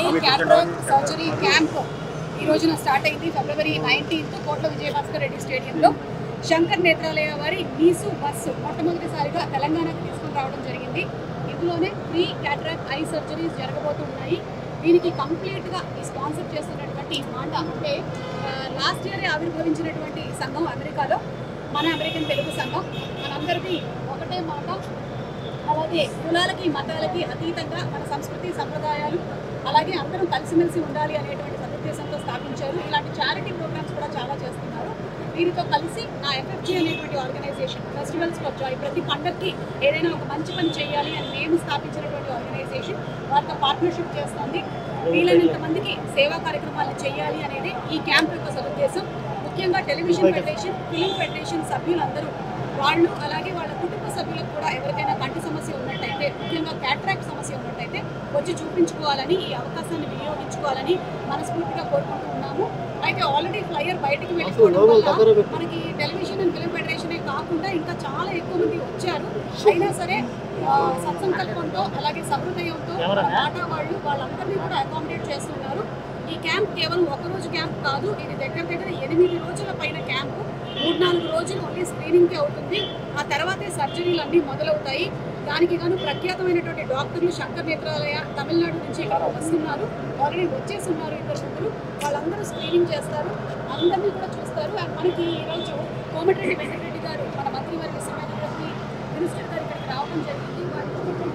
cataract surgery camp ఈ రోజున start అయింది ఫిబ్రవరి నైన్టీన్త్ కోట్ల విజయభాస్కర్ రెడ్డి స్టేడియంలో శంకర్ నేత్రాలయ వారి నీసు బస్సు మొట్టమొదటిసారిగా తెలంగాణకు తీసుకుని రావడం జరిగింది ఇందులోనే ఫ్రీ క్యాట్రాక్ ఐ సర్జరీస్ జరగబోతున్నాయి దీనికి కంప్లీట్గా ఈ స్పాన్సర్ చేస్తున్నటువంటి మాట అంటే లాస్ట్ ఇయర్ ఆవిర్భవించినటువంటి సంఘం అమెరికాలో మన అమెరికన్ తెలుగు సంఘం మనందరికీ ఒకటే మాట అలాగే కులాలకి మతాలకి అతీతంగా మన సంస్కృతి సంప్రదాయాలు అలాగే అందరం కలిసిమెలిసి ఉండాలి అనేటువంటి సదుద్దేశంతో స్థాపించారు ఇలాంటి చారిటీ ప్రోగ్రామ్స్ కూడా చాలా చేస్తున్నారు దీనితో కలిసి నా ఎఫ్ఎఫ్జి అనేటువంటి ఆర్గనైజేషన్ ఫెస్టివల్స్ ఫర్ జాయ్ ప్రతి పండగకి ఏదైనా ఒక మంచి పని చేయాలి అని మేము స్థాపించినటువంటి ఆర్గనైజేషన్ వారితో పార్ట్నర్షిప్ చేస్తుంది వీలైనంత మందికి సేవా కార్యక్రమాలు చేయాలి అనేది ఈ క్యాంప్ యొక్క సదుద్దేశం ముఖ్యంగా టెలివిజన్ ఫెడరేషన్ ఫిలిం ఫెడరేషన్ సభ్యులందరూ వాళ్ళు అలాగే వాళ్ళ కుటుంబ సభ్యులకు కూడా ఎవరికైనా కంటి సమస్య ఉన్నట్టయితే ముఖ్యంగా క్యాట్రాక్ట్ సమస్య ఉన్నట్టయితే వచ్చి చూపించుకోవాలని ఈ అవకాశాన్ని వినియోగించుకోవాలని మనస్ఫూర్తిగా కోరుకుంటూ ఉన్నాము అయితే ఆల్రెడీ ఫ్లైయర్ బయటికి వెళ్ళిపోవడం వల్ల మనకి టెలివిజన్ అండ్ ఫిలిం ఫెడరేషనే కాకుండా ఇంకా చాలా ఎక్కువ మంది వచ్చారు అయినా సరే ఆ, సత్సంకల్పంతో అలాగే సహృదయంతో టాటా వాళ్ళు వాళ్ళందరినీ కూడా అకామిడేట్ చేస్తున్నారు ఈ క్యాంప్ కేవలం ఒక రోజు క్యాంప్ కాదు ఇది దగ్గర దగ్గర ఎనిమిది రోజుల పైన క్యాంపు మూడు నాలుగు రోజులు ఓన్లీ స్క్రీనింగ్కే అవుతుంది ఆ తర్వాతే సర్జరీలు అన్నీ మొదలవుతాయి దానికి గాను ప్రఖ్యాతమైనటువంటి డాక్టర్లు శంకర్ నేత్రాలయ తమిళనాడు నుంచి ఇక్కడ వస్తున్నారు ఆల్రెడీ వచ్చేసి ఉన్నారు ఇద్దరు ముగ్గురు వాళ్ళందరూ స్క్రీనింగ్ చేస్తారు అందరినీ కూడా చూస్తారు అండ్ మనకి ఈరోజు కోమటిరెడ్డి వెంకటరెడ్డి గారు మన మంత్రి వారి విశ్వనాథరెడ్డి మినిస్టర్ గారు ఇక్కడికి రావడం జరిగింది వారి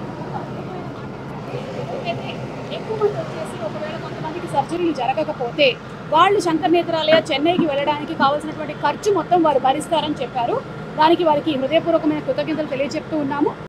అయితే ఎక్కువ మంది వచ్చేసి ఒకవేళ కొంతమందికి సర్జరీలు జరగకపోతే వాళ్ళు శంకర్ నేత్రాలయ చెన్నైకి వెళ్ళడానికి కావాల్సినటువంటి ఖర్చు మొత్తం వారు భరిస్తారని చెప్పారు దానికి వారికి హృదయపూర్వకమైన కృతజ్ఞతలు తెలియజెప్తూ ఉన్నాము